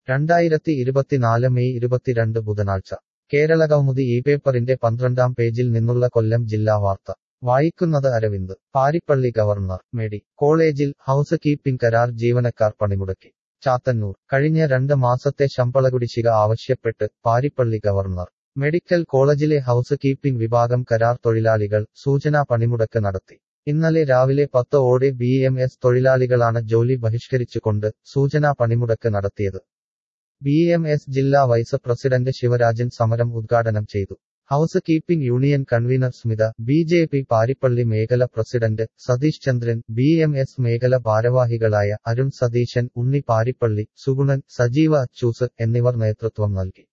രണ്ടായിരത്തി ഇരുപത്തിനാല് മെയ് ഇരുപത്തിരണ്ട് ബുധനാഴ്ച കേരള കൗമുദി ഈ പേപ്പറിന്റെ പന്ത്രണ്ടാം പേജിൽ നിന്നുള്ള കൊല്ലം ജില്ലാ വാർത്ത വായിക്കുന്നത് അരവിന്ദ് പാരിപ്പള്ളി ഗവർണർ മെഡി കോളേജിൽ ഹൗസ് കീപ്പിംഗ് കരാർ ജീവനക്കാർ പണിമുടക്കി ചാത്തന്നൂർ കഴിഞ്ഞ രണ്ട് മാസത്തെ ശമ്പള കുടിശ്ശിക ആവശ്യപ്പെട്ട് പാരിപ്പള്ളി ഗവർണർ മെഡിക്കൽ കോളേജിലെ ഹൗസ് കീപ്പിംഗ് വിഭാഗം കരാർ തൊഴിലാളികൾ സൂചനാ പണിമുടക്ക് നടത്തി ഇന്നലെ രാവിലെ പത്ത് ഓടെ ബി എം എസ് തൊഴിലാളികളാണ് ജോലി ബഹിഷ്കരിച്ചുകൊണ്ട് സൂചനാ പണിമുടക്ക് നടത്തിയത് ബി എം എസ് ജില്ലാ വൈസ് പ്രസിഡന്റ് ശിവരാജൻ സമരം ഉദ്ഘാടനം ചെയ്തു housekeeping union convener Smitha B J P Paripally മേഖല president Satheesh Chandran B M S മേഖല ഭാരവാഹികളായ അരുൺ സതീശൻ ഉണ്ണി പാരിപ്പള്ളി സുഗുണൻ സജീവ അച്ചൂസ് എന്നിവർ നേതൃത്വം നൽകി